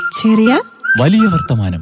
ചെറിയ വലിയ വർത്തമാനം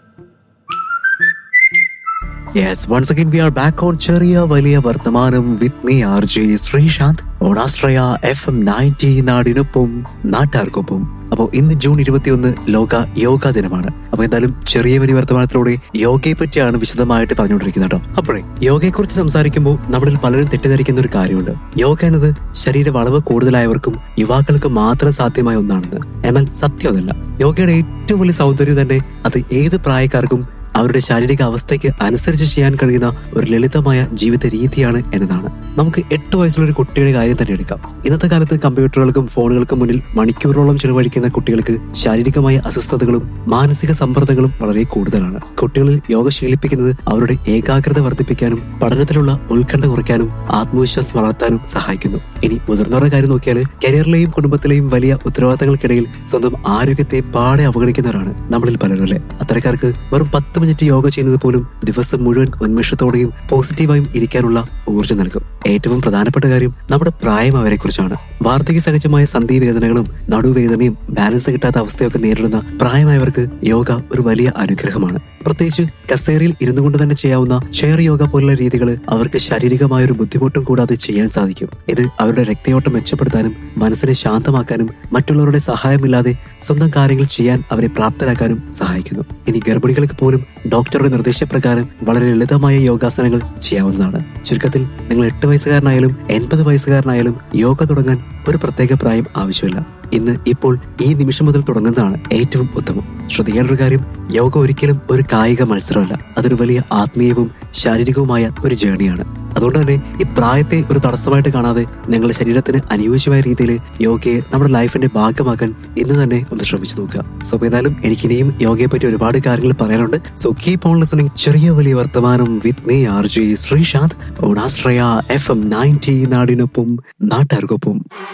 Yes, once again we are back on ചെറിയ വലിയ വർത്തമാനം with me R J Sreesanth ഓണാശ്രയ എഫ് എം നയൻറ്റി നാടിനൊപ്പം നാട്ടാർക്കൊപ്പം അപ്പോൾ ഇന്ന് ജൂൺ ഇരുപത്തിയൊന്ന് ലോക യോഗ ദിനമാണ് അപ്പൊ എന്തായാലും ചെറിയ വലിയ വർത്തമാനത്തിലൂടെ യോഗയെ പറ്റിയാണ് വിശദമായിട്ട് പറഞ്ഞുകൊണ്ടിരിക്കുന്നത് കേട്ടോ അപ്പോഴേ യോഗയെ കുറിച്ച് സംസാരിക്കുമ്പോൾ നമ്മളിൽ പലരും തെറ്റിദ്ധരിക്കുന്ന ഒരു കാര്യമുണ്ട് യോഗ എന്നത് ശരീര വളവ് കൂടുതലായവർക്കും യുവാക്കൾക്ക് മാത്രം സാധ്യമായ ഒന്നാണെന്ന് എന്നാൽ സത്യം അതല്ല യോഗയുടെ ഏറ്റവും വലിയ സൗന്ദര്യം തന്നെ അത് ഏത് പ്രായക്കാർക്കും അവരുടെ ശാരീരിക അവസ്ഥയ്ക്ക് അനുസരിച്ച് ചെയ്യാൻ കഴിയുന്ന ഒരു ലളിതമായ ജീവിത രീതിയാണ് എന്നതാണ് നമുക്ക് എട്ട് വയസ്സുള്ള ഒരു കുട്ടിയുടെ കാര്യം തന്നെ എടുക്കാം ഇന്നത്തെ കാലത്ത് കമ്പ്യൂട്ടറുകൾക്കും ഫോണുകൾക്കും മുന്നിൽ മണിക്കൂറോളം ചെലവഴിക്കുന്ന കുട്ടികൾക്ക് ശാരീരികമായ അസ്വസ്ഥതകളും മാനസിക സമ്മർദ്ദങ്ങളും വളരെ കൂടുതലാണ് കുട്ടികളിൽ യോഗ ശീലിപ്പിക്കുന്നത് അവരുടെ ഏകാഗ്രത വർദ്ധിപ്പിക്കാനും പഠനത്തിലുള്ള ഉത്കണ്ഠ കുറയ്ക്കാനും ആത്മവിശ്വാസം വളർത്താനും സഹായിക്കുന്നു ഇനി മുതിർന്നവരുടെ കാര്യം നോക്കിയാൽ കരിയറിലെയും കുടുംബത്തിലെയും വലിയ ഉത്തരവാദിത്തങ്ങൾക്കിടയിൽ സ്വന്തം ആരോഗ്യത്തെ പാടെ അവഗണിക്കുന്നവരാണ് നമ്മളിൽ പലരും അല്ലെ അത്തരക്കാർക്ക് വെറും പത്ത് മിനിറ്റ് യോഗ ചെയ്യുന്നത് പോലും ദിവസം മുഴുവൻ ഉന്മേഷത്തോടെയും പോസിറ്റീവായും ഇരിക്കാനുള്ള ഊർജ്ജം നൽകും ഏറ്റവും പ്രധാനപ്പെട്ട കാര്യം നമ്മുടെ പ്രായം അവരെ കുറിച്ചാണ് വാർദ്ധക്യ സഹജമായ സന്ധി വേദനകളും നടുവേദനയും ബാലൻസ് കിട്ടാത്ത അവസ്ഥയൊക്കെ നേരിടുന്ന പ്രായമായവർക്ക് യോഗ ഒരു വലിയ അനുഗ്രഹമാണ് പ്രത്യേകിച്ച് കസേരയിൽ ഇരുന്നു കൊണ്ട് തന്നെ ചെയ്യാവുന്ന ഷെയർ യോഗ പോലുള്ള രീതികൾ അവർക്ക് ശാരീരികമായ ഒരു ബുദ്ധിമുട്ടും കൂടാതെ ചെയ്യാൻ സാധിക്കും ഇത് അവരുടെ രക്തയോട്ടം മെച്ചപ്പെടുത്താനും മനസ്സിനെ ശാന്തമാക്കാനും മറ്റുള്ളവരുടെ സഹായമില്ലാതെ സ്വന്തം കാര്യങ്ങൾ ചെയ്യാൻ അവരെ പ്രാപ്തരാക്കാനും സഹായിക്കുന്നു ഇനി ഗർഭിണികൾക്ക് പോലും ഡോക്ടറുടെ നിർദ്ദേശപ്രകാരം വളരെ ലളിതമായ യോഗാസനങ്ങൾ ചെയ്യാവുന്നതാണ് ചുരുക്കത്തിൽ നിങ്ങൾ എട്ട് വയസ്സുകാരനായാലും എൺപത് വയസ്സുകാരനായാലും യോഗ തുടങ്ങാൻ ഒരു പ്രത്യേക പ്രായം ആവശ്യമില്ല ഇന്ന് ഇപ്പോൾ ഈ നിമിഷം മുതൽ തുടങ്ങുന്നതാണ് ഏറ്റവും ഉത്തമം ശ്രദ്ധിക്കേണ്ട ഒരു കാര്യം യോഗ ഒരിക്കലും ഒരു കായിക മത്സരമല്ല അതൊരു വലിയ ആത്മീയവും ശാരീരികവുമായ ഒരു ജേണിയാണ് അതുകൊണ്ട് തന്നെ ഈ പ്രായത്തെ ഒരു തടസ്സമായിട്ട് കാണാതെ നിങ്ങളുടെ ശരീരത്തിന് അനുയോജ്യമായ രീതിയിൽ യോഗയെ നമ്മുടെ ലൈഫിന്റെ ഭാഗമാക്കാൻ ഇന്ന് തന്നെ ഒന്ന് ശ്രമിച്ചു നോക്കുക സോ അപ്പൊ ഏതായാലും എനിക്കിനിയും യോഗയെ പറ്റി ഒരുപാട് കാര്യങ്ങൾ പറയാനുണ്ട് സോ കീപ് ഓൺ ലിസണിംഗ് ചെറിയ വലിയ വർത്തമാനം with me R J Sreesanth ഓണാശ്രയ എഫ് എം നയൻറ്റി നാടിനൊപ്പം നാട്ടുകാർക്കൊപ്പം